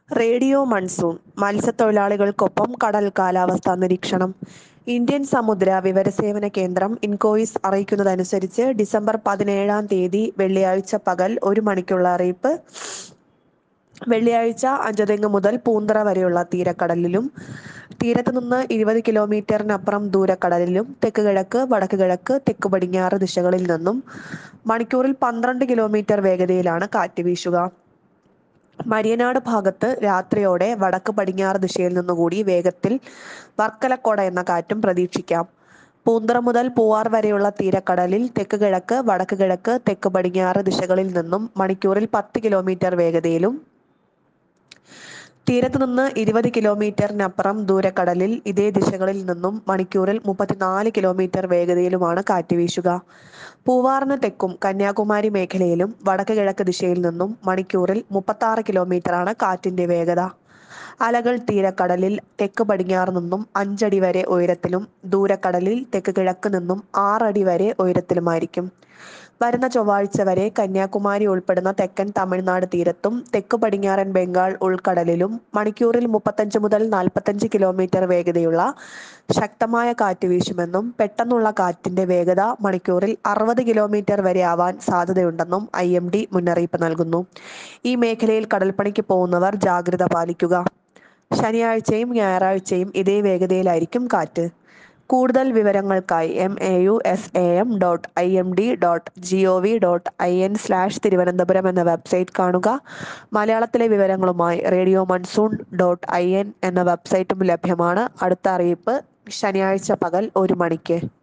radio monsoon മത്സ്യത്തൊഴിലാളികൾക്കൊപ്പം കടൽ കാലാവസ്ഥാ നിരീക്ഷണം ഇന്ത്യൻ സമുദ്ര വിവരസേവന കേന്ദ്രം ഇൻകോയിസ് അറിയിക്കുന്നതനുസരിച്ച് ഡിസംബർ പതിനേഴാം തീയതി വെള്ളിയാഴ്ച പകൽ ഒരു മണിക്കുള്ള അറിയിപ്പ് വെള്ളിയാഴ്ച അഞ്ചുതെങ്ങ് മുതൽ പൂന്തറ വരെയുള്ള തീരക്കടലിലും തീരത്ത് നിന്ന് ഇരുപത് കിലോമീറ്ററിനപ്പുറം ദൂരക്കടലിലും തെക്ക് കിഴക്ക് വടക്ക് കിഴക്ക് തെക്ക് പടിഞ്ഞാറ് ദിശകളിൽ നിന്നും മണിക്കൂറിൽ പന്ത്രണ്ട് കിലോമീറ്റർ വേഗതയിലാണ് കാറ്റ് വീശുക മരിയനാട് ഭാഗത്ത് രാത്രിയോടെ വടക്ക് പടിഞ്ഞാറ് ദിശയിൽ നിന്നുകൂടി വേഗത്തിൽ വർക്കലക്കോട എന്ന കാറ്റും പ്രതീക്ഷിക്കാം പൂന്തറ മുതൽ പൂവാർ വരെയുള്ള തീരക്കടലിൽ തെക്ക് കിഴക്ക് വടക്ക് കിഴക്ക് തെക്ക് പടിഞ്ഞാറ് ദിശകളിൽ നിന്നും മണിക്കൂറിൽ പത്ത് കിലോമീറ്റർ വേഗതയിലും തീരത്ത് നിന്ന് ഇരുപത് കിലോമീറ്ററിനപ്പുറം ദൂരക്കടലിൽ ഇതേ ദിശകളിൽ നിന്നും മണിക്കൂറിൽ മുപ്പത്തിനാല് കിലോമീറ്റർ വേഗതയിലുമാണ് കാറ്റ് വീശുക പൂവാറിന് തെക്കും കന്യാകുമാരി മേഖലയിലും വടക്ക് കിഴക്ക് ദിശയിൽ നിന്നും മണിക്കൂറിൽ മുപ്പത്തി കിലോമീറ്ററാണ് കാറ്റിന്റെ വേഗത അലകൾ തീരക്കടലിൽ തെക്ക് പടിഞ്ഞാറ് നിന്നും അഞ്ചടി വരെ ഉയരത്തിലും ദൂരക്കടലിൽ തെക്ക് കിഴക്ക് നിന്നും ആറടി വരെ ഉയരത്തിലുമായിരിക്കും വരുന്ന ചൊവ്വാഴ്ച വരെ കന്യാകുമാരി ഉൾപ്പെടുന്ന തെക്കൻ തമിഴ്നാട് തീരത്തും തെക്ക് പടിഞ്ഞാറൻ ബംഗാൾ ഉൾക്കടലിലും മണിക്കൂറിൽ മുപ്പത്തഞ്ച് മുതൽ നാൽപ്പത്തഞ്ച് കിലോമീറ്റർ വേഗതയുള്ള ശക്തമായ കാറ്റ് വീശുമെന്നും പെട്ടെന്നുള്ള കാറ്റിന്റെ വേഗത മണിക്കൂറിൽ അറുപത് കിലോമീറ്റർ വരെ ആവാൻ സാധ്യതയുണ്ടെന്നും ഐ എം ഡി മുന്നറിയിപ്പ് നൽകുന്നു ഈ മേഖലയിൽ കടൽപ്പണിക്ക് പോകുന്നവർ ജാഗ്രത പാലിക്കുക ശനിയാഴ്ചയും ഞായറാഴ്ചയും ഇതേ വേഗതയിലായിരിക്കും കാറ്റ് കൂടുതൽ വിവരങ്ങൾക്കായി M A U S A M dot I M D dot G O V dot I N slash Thiruvananthapuram എന്ന വെബ്സൈറ്റ് കാണുക മലയാളത്തിലെ വിവരങ്ങളുമായി radio monsoon dot I N എന്ന വെബ്സൈറ്റും ലഭ്യമാണ് അടുത്ത അറിയിപ്പ് ശനിയാഴ്ച പകൽ ഒരു മണിക്ക്